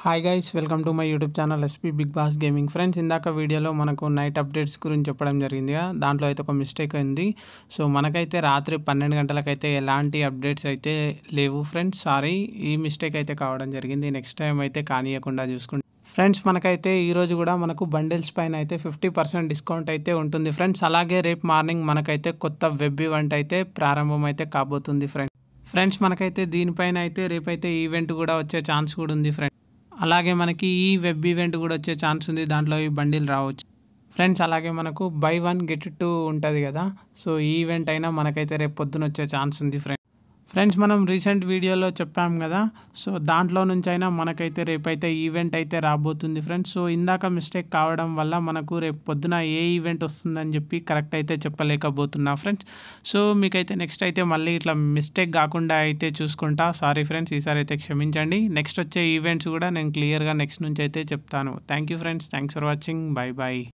hi guys welcome to my YouTube channel SP big boss gaming friends ఇందాక వీడియోలో మనకు night updates గురించి చెప్పడం జరిగింది కదా దాంట్లో అయితే ఒక మిస్టేక్ అయింది సో మనకైతే రాత్రి పన్నెండు గంటలకైతే ఎలాంటి అప్డేట్స్ అయితే లేవు ఫ్రెండ్స్ సారీ ఈ మిస్టేక్ అయితే కావడం జరిగింది నెక్స్ట్ టైం అయితే కానియకుండా చూసుకుంటే ఫ్రెండ్స్ మనకైతే ఈరోజు కూడా మనకు బండిల్స్ పైన అయితే ఫిఫ్టీ పర్సెంట్ డిస్కౌంట్ అయితే ఉంటుంది ఫ్రెండ్స్ అలాగే రేపు మార్నింగ్ మనకైతే కొత్త వెబ్ ఈవెంట్ అయితే ప్రారంభం అయితే కాబోతుంది ఫ్రెండ్స్ ఫ్రెండ్స్ మనకైతే దీనిపైన అయితే రేపైతే ఈవెంట్ కూడా వచ్చే ఛాన్స్ కూడా ఉంది ఫ్రెండ్స్ అలాగే మనకి ఈ వెబ్ ఈవెంట్ కూడా వచ్చే ఛాన్స్ ఉంది దాంట్లో ఈ బండిల్ రావచ్చు ఫ్రెండ్స్ అలాగే మనకు బై వన్ గెట్ టూ ఉంటుంది కదా సో ఈ ఈవెంట్ అయినా మనకైతే రేపు పొద్దున వచ్చే ఛాన్స్ ఉంది ఫ్రెండ్స్ ఫ్రెండ్స్ మనం రీసెంట్ వీడియోలో చెప్పాం కదా సో దాంట్లో నుంచి అయినా మనకైతే రేపైతే ఈవెంట్ అయితే రాబోతుంది ఫ్రెండ్స్ సో ఇందాక మిస్టేక్ కావడం వల్ల మనకు రేపు పొద్దున ఏ ఈవెంట్ వస్తుందని చెప్పి కరెక్ట్ అయితే చెప్పలేకపోతున్నా ఫ్రెండ్స్ సో మీకైతే నెక్స్ట్ అయితే మళ్ళీ ఇట్లా మిస్టేక్ కాకుండా అయితే చూసుకుంటా సారీ ఫ్రెండ్స్ ఈసారి అయితే క్షమించండి నెక్స్ట్ వచ్చే ఈవెంట్స్ కూడా నేను క్లియర్గా నెక్స్ట్ నుంచి అయితే చెప్తాను thank you friends thanks for watching bye bye